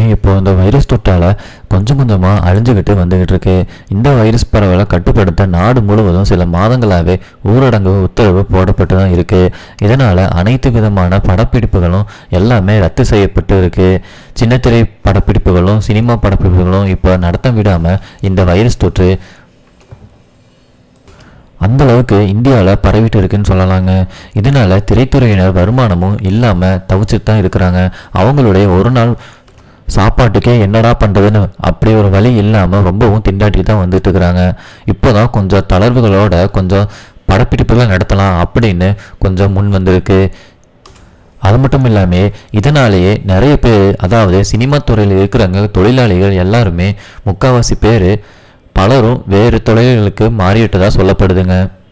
இப்போ இந்த வைரஸ் தொற்றால கொஞ்சம் கொஞ்சமாக அழிஞ்சுக்கிட்டு வந்துகிட்டு இருக்கு இந்த வைரஸ் பரவலை கட்டுப்படுத்த நாடு முழுவதும் சில மாதங்களாகவே ஊரடங்கு உத்தரவு போடப்பட்டு தான் இருக்கு இதனால அனைத்து விதமான படப்பிடிப்புகளும் எல்லாமே ரத்து செய்யப்பட்டு இருக்கு சின்னத்திரை படப்பிடிப்புகளும் சினிமா படப்பிடிப்புகளும் இப்போ நடத்த விடாம இந்த வைரஸ் தொற்று அந்த அளவுக்கு இந்தியாவில் பரவிட்டு இருக்குன்னு சொல்லலாங்க இதனால திரைத்துறையினர் வருமானமும் இல்லாமல் தவிச்சிட்டு தான் இருக்கிறாங்க அவங்களுடைய ஒரு நாள் சாப்பாட்டுக்கே என்னடா பண்ணுறதுன்னு அப்படி ஒரு வழி இல்லாமல் ரொம்பவும் திண்டாட்டி தான் வந்துட்டு இருக்கிறாங்க இப்போ தான் கொஞ்சம் தளர்வுகளோட கொஞ்சம் படப்பிடிப்புகள் நடத்தலாம் அப்படின்னு கொஞ்சம் முன் வந்திருக்கு அது மட்டும் இல்லாமல் இதனாலேயே நிறைய பேர் அதாவது சினிமா துறையில் இருக்கிறவங்க தொழிலாளிகள் எல்லாருமே முக்கால்வாசி பேர் பலரும் வேறு தொழில்களுக்கு மாறிவிட்டதாக சொல்லப்படுதுங்க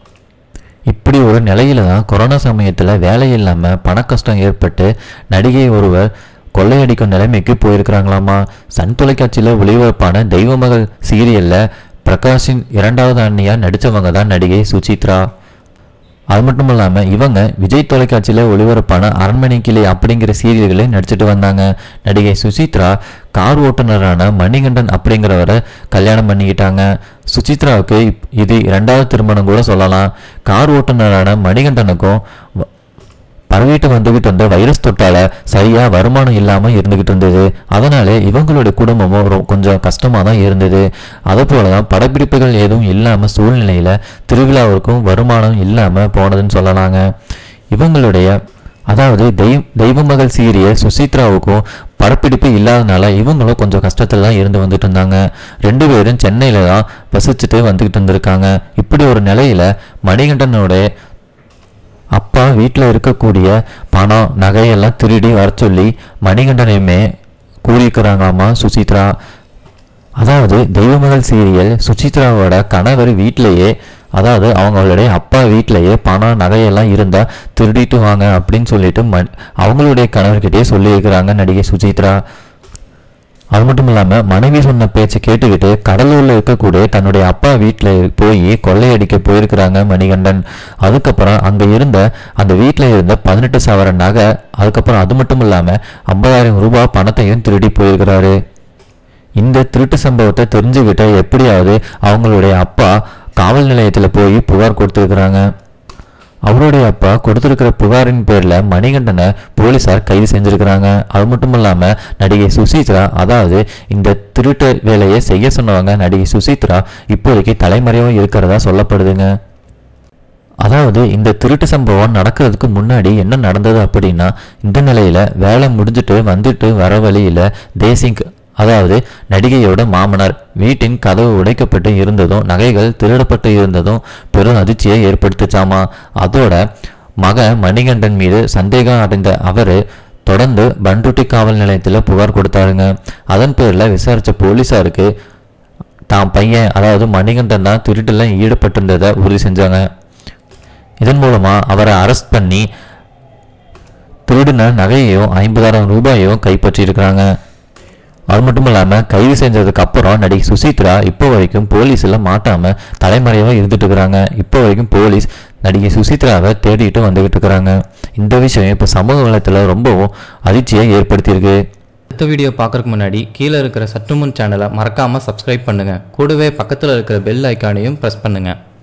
இப்படி ஒரு நிலையில தான் கொரோனா சமயத்தில் வேலை இல்லாமல் பணக்கஷ்டம் ஏற்பட்டு நடிகை ஒருவர் கொள்ளையடிக்கும் நிலைமைக்கு போயிருக்கிறாங்களாமா சன் தொலைக்காட்சியில் ஒளிபரப்பான தெய்வமகள் சீரியலில் பிரகாஷின் இரண்டாவது அண்ணியாக நடித்தவங்க தான் நடிகை சுசித்ரா அது மட்டும் இல்லாமல் இவங்க விஜய் தொலைக்காட்சியில் ஒளிபரப்பான அரண்மனை கிளி அப்படிங்கிற சீரியல்களில் நடிச்சிட்டு வந்தாங்க நடிகை சுசித்ரா கார் ஓட்டுநரான மணிகண்டன் அப்படிங்கிறவரை கல்யாணம் பண்ணிக்கிட்டாங்க சுசித்ராவுக்கு இப்- இது இரண்டாவது திருமணம் கூட சொல்லலாம் கார் ஓட்டுநரான மணிகண்டனுக்கும் வ- பரவிட்டு வந்துகிட்டு இருந்த வைரஸ் தொட்டால சரியா வருமானம் இல்லாம இருந்துகிட்டு இருந்தது அதனாலே இவங்களுடைய குடும்பமும் ரொ- கொஞ்சம் கஷ்டமா தான் இருந்தது அதே போலதான் படப்பிடிப்புகள் எதுவும் இல்லாம சூழ்நிலையில திருவிழாவிற்கும் வருமானம் இல்லாம போனதுன்னு சொல்லலாங்க இவங்களுடைய அதாவது தெய்வ தெய்வமகள் சீரியல் சுசித்ராவுக்கும் படப்பிடிப்பு இல்லாதனால இவங்களும் கொஞ்சம் கஷ்டத்துல தான் இருந்து வந்துட்டு இருந்தாங்க ரெண்டு பேரும் சென்னையில தான் வசிச்சுட்டு வந்துகிட்டு இருந்திருக்காங்க இப்படி ஒரு நிலையில மணிகண்டனோட அப்பா வீட்டில் இருக்கக்கூடிய பணம் நகையெல்லாம் திருடி வர சொல்லி மணிகண்டனையுமே கூறியிருக்கிறாங்களாமா சுசித்ரா அதாவது தெய்வமகள் சீரியல் சுசித்ராவோட கணவர் வீட்டிலேயே அதாவது அவங்களுடைய அப்பா வீட்டிலேயே பணம் நகையெல்லாம் இருந்தால் திருடிட்டு வாங்க அப்படின்னு சொல்லிட்டு ம அவங்களுடைய கணவர்கிட்டயே சொல்லியிருக்கிறாங்க நடிகை சுசித்ரா அது மட்டும் இல்லாமல் மனைவி சொன்ன பேச்சை கேட்டுக்கிட்டு கடலூரில் இருக்கக்கூடிய தன்னுடைய அப்பா வீட்டில் போய் கொள்ளையடிக்க போயிருக்கிறாங்க மணிகண்டன் அதுக்கப்புறம் அங்கே இருந்த அந்த வீட்டில் இருந்த பதினெட்டு சவரன் நகை அதுக்கப்புறம் அது மட்டும் இல்லாமல் ஐம்பதாயிரம் ரூபாய் பணத்தையும் திருடி போயிருக்கிறாரு இந்த திருட்டு சம்பவத்தை தெரிஞ்சுக்கிட்ட எப்படியாவது அவங்களுடைய அப்பா காவல் நிலையத்தில் போய் புகார் கொடுத்துருக்குறாங்க அவருடைய அப்பா கொடுத்திருக்கிற புகாரின் பேர்ல மணிகண்டனை போலீசார் கைது செஞ்சிருக்கிறாங்க அது மட்டும் இல்லாம நடிகை சுசித்ரா அதாவது இந்த திருட்டு வேலையை செய்ய சொன்னவங்க நடிகை சுசித்ரா இப்போதைக்கு தலைமறைவாக இருக்கிறதா சொல்லப்படுதுங்க அதாவது இந்த திருட்டு சம்பவம் நடக்கிறதுக்கு முன்னாடி என்ன நடந்தது அப்படின்னா இந்த நிலையில வேலை முடிஞ்சிட்டு வந்துட்டு வர வழியில தேசிங் அதாவது நடிகையோட மாமனார் வீட்டின் கதவு உடைக்கப்பட்டு இருந்ததும் நகைகள் திருடப்பட்டு இருந்ததும் பெரும் அதிர்ச்சியை ஏற்படுத்துச்சாமா அதோட மக மணிகண்டன் மீது சந்தேகம் அடைந்த அவர் தொடர்ந்து பண்ருட்டி காவல் நிலையத்தில் புகார் கொடுத்தாருங்க அதன் பேரில் விசாரித்த போலீஸாருக்கு தான் பையன் அதாவது மணிகண்டன் தான் திருட்டுல ஈடுபட்டிருந்ததை உறுதி செஞ்சாங்க இதன் மூலமா அவரை அரெஸ்ட் பண்ணி திருடின நகையையும் ஐம்பதாயிரம் ரூபாயையும் கைப்பற்றியிருக்கிறாங்க அது மட்டும் இல்லாமல் கைது செஞ்சதுக்கு அப்புறம் நடிகை சுசித்ரா இப்போ வரைக்கும் போலீஸில் மாட்டாம தலைமறைவாக இருந்துட்டு இருக்கிறாங்க இப்போ வரைக்கும் போலீஸ் நடிகை சுசித்ராவை தேடிட்டு வந்துகிட்டு இருக்கிறாங்க இந்த விஷயம் இப்போ சமூக வலைத்தில் ரொம்பவும் அதிர்ச்சியை ஏற்படுத்தியிருக்கு அடுத்த வீடியோ பார்க்கறதுக்கு முன்னாடி கீழே இருக்கிற சற்றுமுன் சேனலை மறக்காமல் சப்ஸ்கிரைப் பண்ணுங்கள் கூடவே பக்கத்தில் இருக்கிற பெல் ஐக்கானையும் ப்ரெஸ் பண்ணுங்கள்